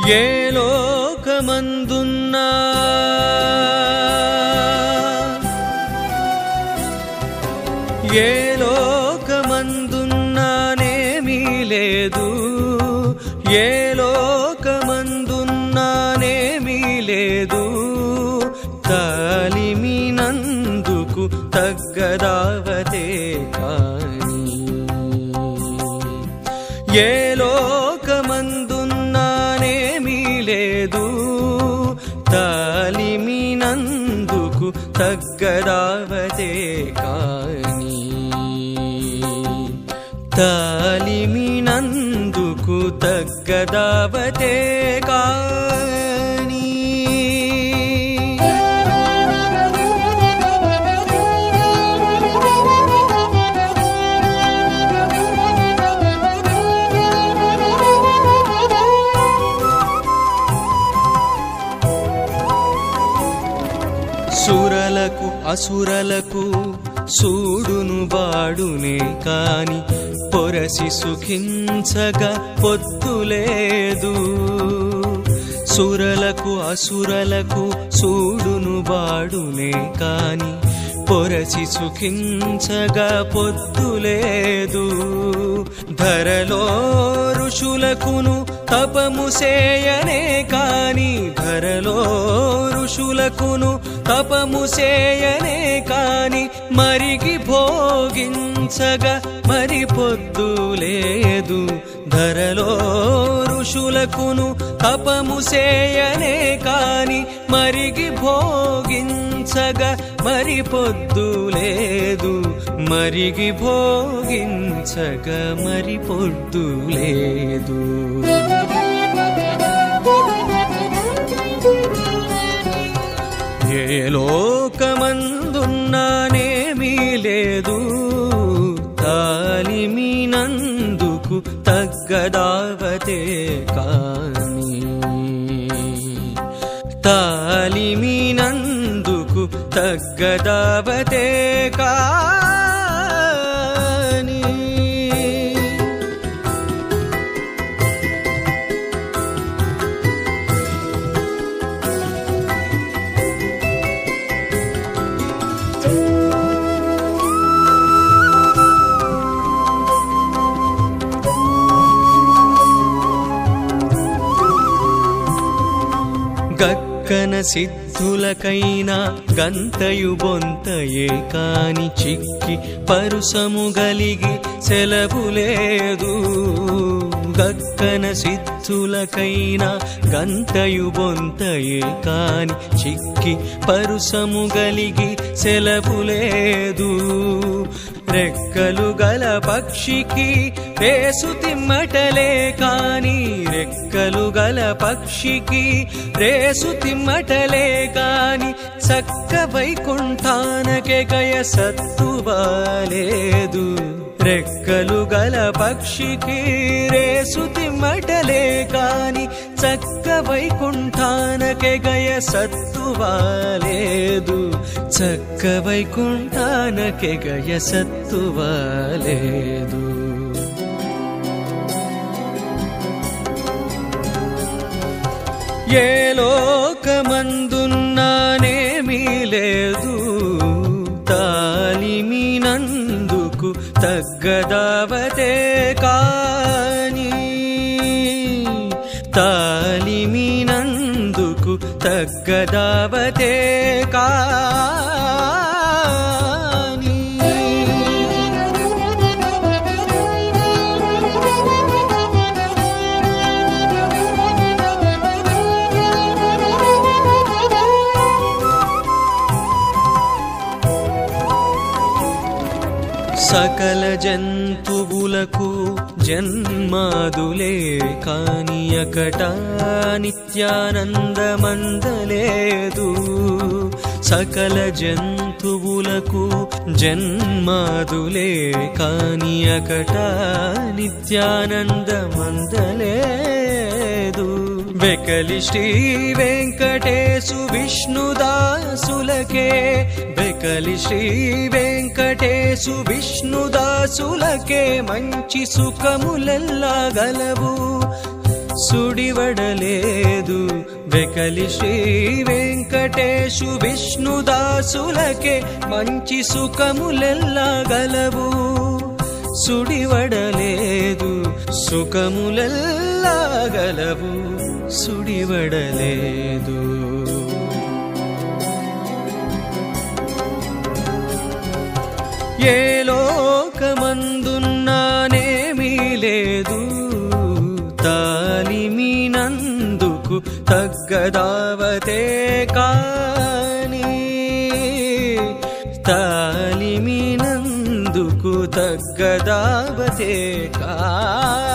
ఏ లోకమందున్నా ఏ లోకమందున్నానేమీ లేదు ఏ లోకమందున్నానేమీ లేదు తాలిమినందుకు తగ్గదావతే కాని ఏ లోకమందున్నానేమీ లేదు తాలిమినందుకు తగ్గదావతే కాని తాలిమినందుకు తగ్గదావతే కాని సురలకు అసురలకు సూడును బాడునే కాని పొరసి సుఖించగా పొద్దులేదు సురలకు అసురలకు సూడును బాడునే కాని పొరసి సుఖించగా పొద్దులేదు ధరలో ఋషులకును తపము సేయనే కాని ధరలో ఋషులకును తపము సేయనే కాని మరిగి భోగించగా మరి పొద్దు లేదు ధరలో ఋషులకును తపము సేయనే కాని మరిగి భోగించగా మరి పొద్దు లేదు మరిగి భోగించగా మరి పొద్దు లేదు ఏ లోకమందున్నానేమీ లేదు తాలిమినందుకు తగ్గదావతే కాని తాలిమినందుకు తగ్గదావతే కాని గక్కన సిద్ధులకైనా గంతయు బొంతయే కాని చిక్కి పరుసము గలిగి సెలవు లేదు గక్కన సిద్ధులకైనా గంతయు బొంతయే కాని చిక్కి పరుసము గలిగి సెలవు లేదు రెక్కలు గల పక్షికి రేసు తిమ్మటలే కాని రెక్కలు గల పక్షికి రేసు తిమ్మటలే కాని చక్క వైకుంఠానకే గయ సత్తువాలేదు రెక్కలు గల పక్షికి రేసు తిమ్మటలే కాని చక్క వైకుంఠానకే గయ సత్తువాలేదు చక్క వైకుంఠానకే గయ సత్తువాలేదు ఏ లోకమందున్నానేమీ లేదు తాలిమినందుకు తగ్గదావతే కాని తాలిమినందుకు తగ్గదావతే కాని సకల జంతువులకు జన్మాదులే కాని అకట నిత్యానందమందలేదు సకల జంతువులకు జన్మాదులే కాని అకట నిత్యానందమందలేదు బెకలి శ్రీ వెంకటేశు విష్ణుదాసులకే బెకలి శ్రీ వెంకటేశు విష్ణుదాసులకే మంచి సుఖములెల్లా గలవు సుడివడలేదు వెకలి శ్రీ వెంకటేశు విష్ణుదాసులకే మంచి సుఖములెల్లా గలవు సుడివడలేదు సుఖములెల్లా గలవు సుడివడలేదు ఏ లోకమందున్నానేమీ లేదు తాలిమినందుకు తగ్గదావతే కాని తాలిమినందుకు తగ్గదావతే కాని